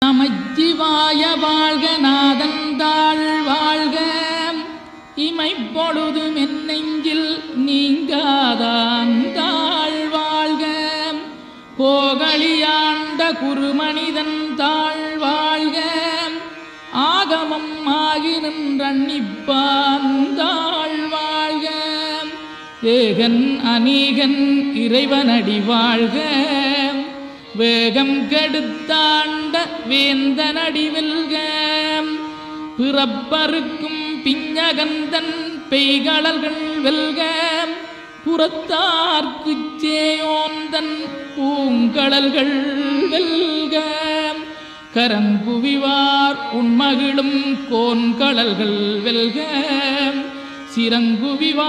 நமச்சிவாய வாழ்க நாதந்தாள் வாழ்க இமைப்பொழுதும் என் நெஞ்சில் நீங்காதான் தாழ் வாழ்க கோகலியாண்ட குருமனிதன் தாழ் வாழ்க ஆகமம் ஆகி நின்றன்னிப்பான் தாழ் வாழ்க ஏகன் அநீகன் இறைவனடி வாழ்க வேகம் கெடுத்தாண்ட வேந்தனடி வெல்க பிறப்பருக்கும் பிஞ்சகந்தன் பெய்களல்கள் வெல்க புறத்தார்க்குச் சேயோந்தன் பூங்கடல்கள் வெல்க கரங்குவிவார் உண்மகிழும் கோன்கடல்கள் வெல்க சிறங்குவிவார்